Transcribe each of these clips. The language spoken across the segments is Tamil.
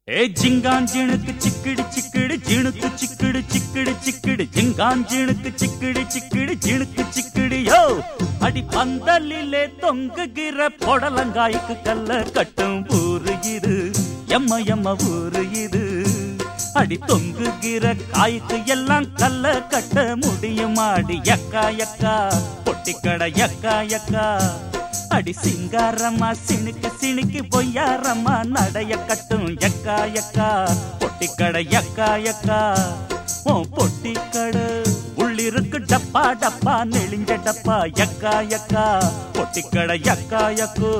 ஏ ஜிங்காஞ்சிணுக்கு சிக்கிடு சிக்கிடு ஜிணுக்கு சிக்கிடு சிக்கிடு சிக்கிடு ஜிங்காஞ்சிணுக்கு சிக்கிடு சிக்கிடு ஜிணுக்கு சிக்கிடு யோ அடி பந்தலிலே தொங்குகிற பொடலங்காய்க்கு கல்ல கட்டும் ஊரு இது எம்ம எம்ம ஊரு இது அடி தொங்குகிற காய்க்கு எல்லாம் கல்ல கட்ட முடியுமாடி யக்கா யக்கா பொட்டிக்கடை யக்கா யக்கா அடி சிங்காரம்மா சினுக்கு சினுக்கு பொய்யாரம்மா நடைய கட்டும் யக்கா யக்கா பொட்டிக்கடை யக்கா யக்கா ஓ பொட்டிக்கடை உள்ளிருக்கு டப்பா டப்பா நெளிஞ்ச டப்பா யக்கா யக்கா பொட்டிக்கடை யக்கா யக்கோ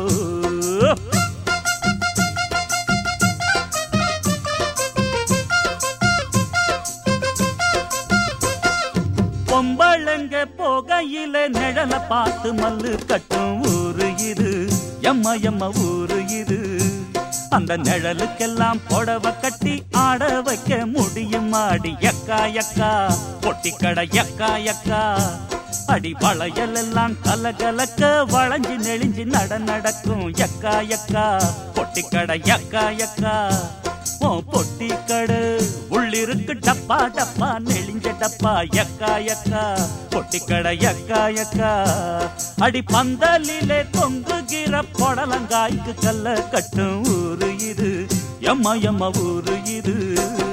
பொம்பளங்க போகையில நிழல பார்த்து மல்லு கட்டும் ஊரு இது எம்ம எம்ம ஊரு இது அந்த நிழலுக்கெல்லாம் புடவ கட்டி ஆட வைக்க முடியும் ஆடி யக்கா யக்கா பொட்டிக்கடை யக்கா யக்கா அடி வளையல் எல்லாம் கலகலக்க வளைஞ்சு நெளிஞ்சு நட நடக்கும் யக்கா யக்கா பொட்டிக்கடை யக்கா யக்கா ஓ பொட்டிக்கடை உள்ளிருக்கு டப்பா டப்பா நெளிஞ்ச டப்பா யக்கா யக்கா பொட்டிக்கடை யக்கா யக்கா அடி பந்தலிலே தொங்குகிற பொடலங்காய்க்கு கல்ல கட்டும் ஊரு இது எம்ம எம்ம ஊரு இது